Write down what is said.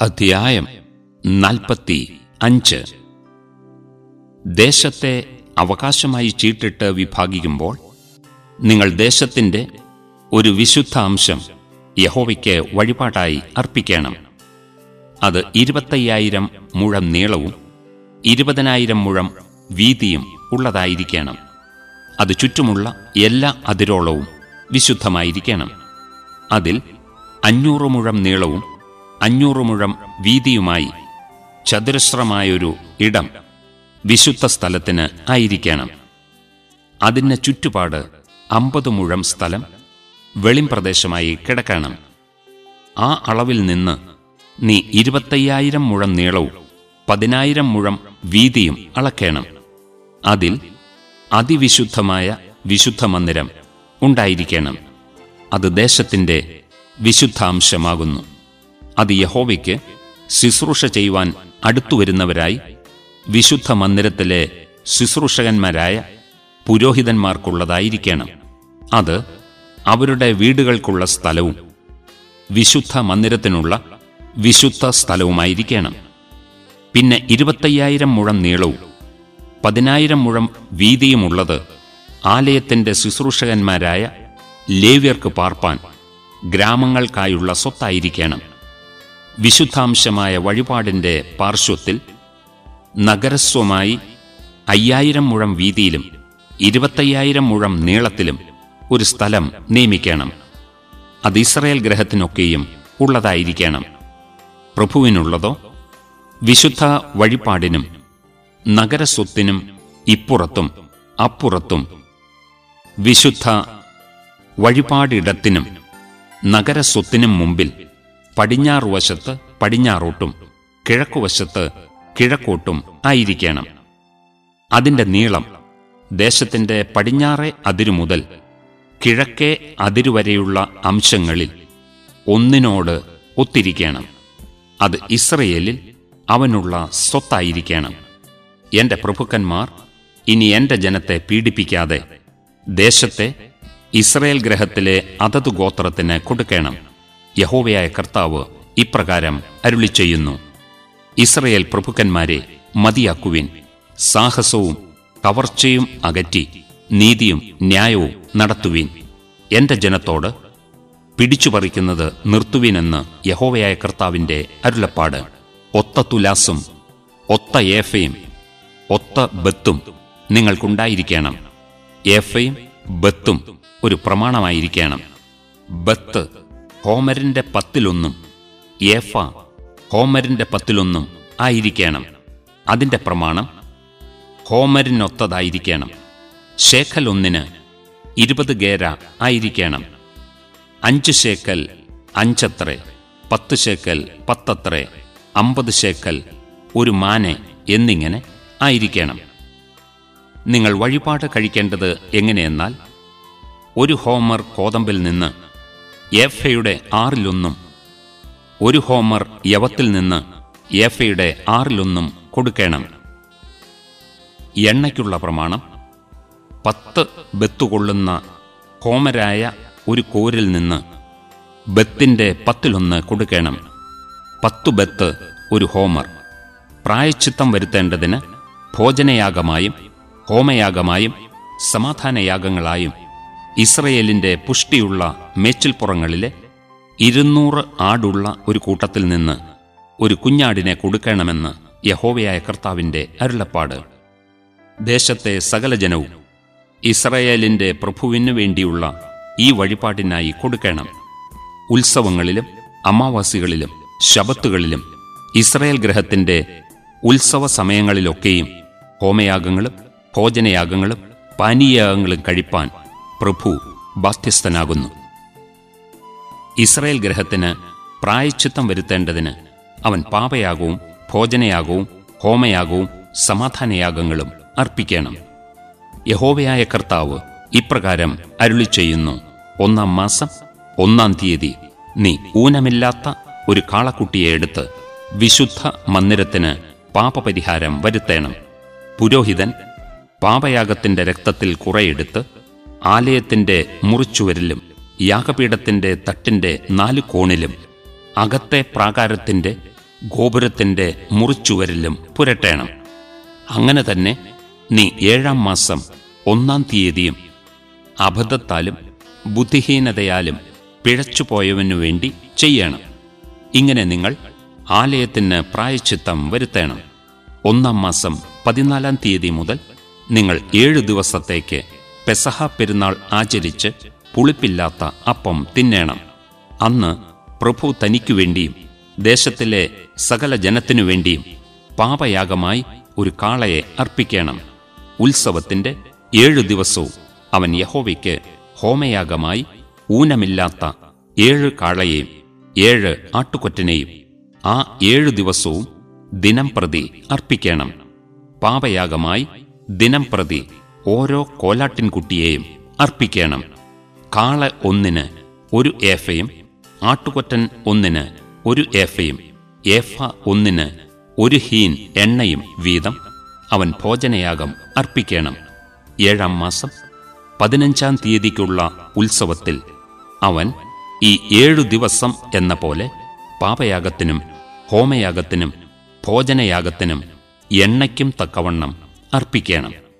അധ്യായം നാൽപ്പത്തി അഞ്ച് ദേശത്തെ അവകാശമായി ചീട്ടിട്ട് വിഭാഗിക്കുമ്പോൾ നിങ്ങൾ ദേശത്തിന്റെ ഒരു വിശുദ്ധ അംശം യഹോവയ്ക്ക് വഴിപാടായി അർപ്പിക്കണം അത് ഇരുപത്തയ്യായിരം മുഴം നീളവും ഇരുപതിനായിരം മുഴം വീതിയും ഉള്ളതായിരിക്കണം അത് ചുറ്റുമുള്ള എല്ലാ അതിരോളവും വിശുദ്ധമായിരിക്കണം അതിൽ അഞ്ഞൂറ് മുഴം നീളവും അഞ്ഞൂറ് മുഴം വീതിയുമായി ചതുരശ്രമായൊരു ഇടം വിശുദ്ധ സ്ഥലത്തിന് ആയിരിക്കണം അതിന് ചുറ്റുപാട് അമ്പത് മുഴം സ്ഥലം വെളിംപ്രദേശമായി കിടക്കണം ആ അളവിൽ നിന്ന് നീ ഇരുപത്തയ്യായിരം മുഴം നീളവും പതിനായിരം മുഴം വീതിയും അളക്കണം അതിൽ അതിവിശുദ്ധമായ വിശുദ്ധ മന്ദിരം ഉണ്ടായിരിക്കണം അത് ദേശത്തിന്റെ വിശുദ്ധാംശമാകുന്നു അത് യഹോവയ്ക്ക് ശുശ്രൂഷ ചെയ്യുവാൻ അടുത്തുവരുന്നവരായി വിശുദ്ധ മന്ദിരത്തിലെ ശുശ്രൂഷകന്മാരായ പുരോഹിതന്മാർക്കുള്ളതായിരിക്കണം അത് അവരുടെ വീടുകൾക്കുള്ള സ്ഥലവും വിശുദ്ധ മന്ദിരത്തിനുള്ള വിശുദ്ധ സ്ഥലവുമായിരിക്കണം പിന്നെ ഇരുപത്തയ്യായിരം മുഴം നീളവും പതിനായിരം മുഴം വീതിയുമുള്ളത് ആലയത്തിന്റെ ശുശ്രൂഷകന്മാരായ ലേവ്യർക്ക് പാർപ്പാൻ ഗ്രാമങ്ങൾക്കായുള്ള സ്വത്തായിരിക്കണം വിശുദ്ധാംശമായ വഴിപാടിന്റെ പാർശ്വത്തിൽ നഗരസ്വമായി അയ്യായിരം മുഴം വീതിയിലും ഇരുപത്തയ്യായിരം മുഴം നീളത്തിലും ഒരു സ്ഥലം നിയമിക്കണം അത് ഇസ്രയേൽ ഗ്രഹത്തിനൊക്കെയും ഉള്ളതായിരിക്കണം പ്രഭുവിനുള്ളതോ വിശുദ്ധ വഴിപാടിനും നഗരസ്വത്തിനും ഇപ്പുറത്തും അപ്പുറത്തും വിശുദ്ധ വഴിപാടിടത്തിനും നഗരസ്വത്തിനും മുമ്പിൽ പടിഞ്ഞാറുവശത്ത് പടിഞ്ഞാറോട്ടും കിഴക്കുവശത്ത് കിഴക്കോട്ടും ആയിരിക്കണം അതിന്റെ നീളം ദേശത്തിന്റെ പടിഞ്ഞാറെ അതിരു മുതൽ കിഴക്കേ അതിരുവരെയുള്ള അംശങ്ങളിൽ ഒന്നിനോട് ഒത്തിരിക്കണം അത് ഇസ്രയേലിൽ അവനുള്ള സ്വത്തായിരിക്കണം എന്റെ പ്രഭുക്കന്മാർ ഇനി എന്റെ ജനത്തെ പീഡിപ്പിക്കാതെ ദേശത്തെ ഇസ്രയേൽ ഗ്രഹത്തിലെ അതത് ഗോത്രത്തിന് കൊടുക്കണം യഹോവയായ കർത്താവ് ഇപ്രകാരം അരുളി ചെയ്യുന്നു ഇസ്രയേൽ പ്രഭുക്കന്മാരെ മതിയാക്കുവിൻ സാഹസവും കവർച്ചയും അകറ്റി നീതിയും ന്യായവും നടത്തുവിൻ എന്റെ ജനത്തോട് പിടിച്ചുപറിക്കുന്നത് നിർത്തുവിനെന്ന് യഹോവയായ കർത്താവിന്റെ അരുളപ്പാട് ഒത്ത തുലാസും ഒത്ത ഏഫയും ഒത്ത ബത്തും നിങ്ങൾക്കുണ്ടായിരിക്കണം ഏഫയും ബത്തും ഒരു പ്രമാണമായിരിക്കണം ബത്ത് ഹോമരിന്റെ പത്തിലൊന്നും ഏഫ ഹോമരിന്റെ പത്തിലൊന്നും ആയിരിക്കണം അതിന്റെ പ്രമാണം ഹോമരിനൊത്തതായിരിക്കണം ശേഖൽ ഒന്നിന് ഇരുപത് ഗേര ആയിരിക്കണം അഞ്ച് ശേക്കൽ അഞ്ചത്രേ പത്ത് ശേക്കൽ പത്തത്രേ അമ്പത് ശേക്കൽ ഒരു മാനെ എന്നിങ്ങനെ ആയിരിക്കണം നിങ്ങൾ വഴിപാട് കഴിക്കേണ്ടത് എങ്ങനെയെന്നാൽ ഒരു ഹോമർ കോതമ്പിൽ നിന്ന് ഏഫയുടെ ആറിലൊന്നും ഒരു ഹോമർ യവത്തിൽ നിന്ന് ഏഫയുടെ ആറിലൊന്നും കൊടുക്കണം എണ്ണയ്ക്കുള്ള പ്രമാണം പത്ത് ബത്തുകൊള്ളുന്ന ഹോമരായ ഒരു കോരിൽ നിന്ന് ബത്തിന്റെ പത്തിലൊന്ന് കൊടുക്കണം പത്തു ബത്ത് ഒരു ഹോമർ പ്രായച്ചിത്തം വരുത്തേണ്ടതിന് ഭോജനയാഗമായും ഹോമയാഗമായും സമാധാനയാഗങ്ങളായും ഇസ്രയേലിന്റെ പുഷ്ടിയുള്ള മേച്ചിൽപ്പുറങ്ങളിലെ ഇരുന്നൂറ് ആടുള്ള ഒരു കൂട്ടത്തിൽ നിന്ന് ഒരു കുഞ്ഞാടിനെ കൊടുക്കണമെന്ന് യഹോവയായ കർത്താവിന്റെ അരുളപ്പാട് ദേശത്തെ സകല ജനവും ഇസ്രയേലിന്റെ പ്രഭുവിനു വേണ്ടിയുള്ള ഈ വഴിപാടിനായി കൊടുക്കണം ഉത്സവങ്ങളിലും അമാവാസികളിലും ശബത്തുകളിലും ഇസ്രയേൽ ഗ്രഹത്തിന്റെ ഉത്സവ സമയങ്ങളിലൊക്കെയും ഹോമയാഗങ്ങളും ഭോജനയാഗങ്ങളും പാനീയയാഗങ്ങളും കഴിപ്പാൻ പ്രഭു ബാധ്യസ്ഥനാകുന്നു ഇസ്രയേൽ ഗ്രഹത്തിന് പ്രായച്ചിത്തം വരുത്തേണ്ടതിന് അവൻ പാപയാഗവും ഭോജനയാഗവും ഹോമയാഗവും സമാധാനയാഗങ്ങളും അർപ്പിക്കണം യഹോവയായ കർത്താവ് ഇപ്രകാരം അരുളി ചെയ്യുന്നു ഒന്നാം മാസം ഒന്നാം തീയതി നീ ഊനമില്ലാത്ത ഒരു കാളക്കുട്ടിയെ എടുത്ത് വിശുദ്ധ മന്ദിരത്തിന് പാപപരിഹാരം വരുത്തേണം പുരോഹിതൻ പാപയാഗത്തിന്റെ രക്തത്തിൽ കുറെയെടുത്ത് ആലയത്തിന്റെ മുറിച്ചുവരിലും യാഗപീഠത്തിന്റെ തട്ടിന്റെ നാല് കോണിലും അകത്തെ പ്രാകാരത്തിന്റെ ഗോപുരത്തിന്റെ മുറിച്ചുവരിലും പുരട്ടേണം അങ്ങനെ തന്നെ നീ ഏഴാം മാസം ഒന്നാം തീയതിയും അബദ്ധത്താലും ബുദ്ധിഹീനതയാലും പിഴച്ചുപോയവനു വേണ്ടി ചെയ്യണം ഇങ്ങനെ നിങ്ങൾ ആലയത്തിന് പ്രായച്ചിത്തം വരുത്തേണം ഒന്നാം മാസം പതിനാലാം തീയതി മുതൽ നിങ്ങൾ ഏഴു ദിവസത്തേക്ക് പെസഹ പെരുന്നാൾ ആചരിച്ച് പുളിപ്പില്ലാത്ത അപ്പം തിന്നേണം അന്ന് പ്രഭു തനിക്കു വേണ്ടിയും ദേശത്തിലെ സകല ജനത്തിനു വേണ്ടിയും പാപയാഗമായി ഒരു കാളയെ അർപ്പിക്കണം ഉത്സവത്തിന്റെ ഏഴു ദിവസവും അവൻ യഹോവയ്ക്ക് ഹോമയാഗമായി ഊനമില്ലാത്ത ഏഴ് കാളയെയും ഏഴ് ആട്ടുകൊറ്റനെയും ആ ഏഴു ദിവസവും ദിനം പ്രതി അർപ്പിക്കണം പാപയാഗമായി ദിനം പ്രതി ഓരോ കോലാട്ടിൻകുട്ടിയെയും അർപ്പിക്കണം കാള ഒന്നിന് ഒരു ഏഫയും ആട്ടുകൊറ്റൻ ഒന്നിന് ഒരു ഏഫയും ഏഫ ഒന്നിന് ഒരു ഹീൻ എണ്ണയും വീതം അവൻ ഭോജനയാഗം അർപ്പിക്കണം ഏഴാം മാസം പതിനഞ്ചാം തീയതിക്കുള്ള ഉത്സവത്തിൽ അവൻ ഈ ഏഴു ദിവസം എന്ന പോലെ പാപയാഗത്തിനും ഹോമയാഗത്തിനും ഭോജനയാഗത്തിനും എണ്ണയ്ക്കും തക്കവണ്ണം അർപ്പിക്കണം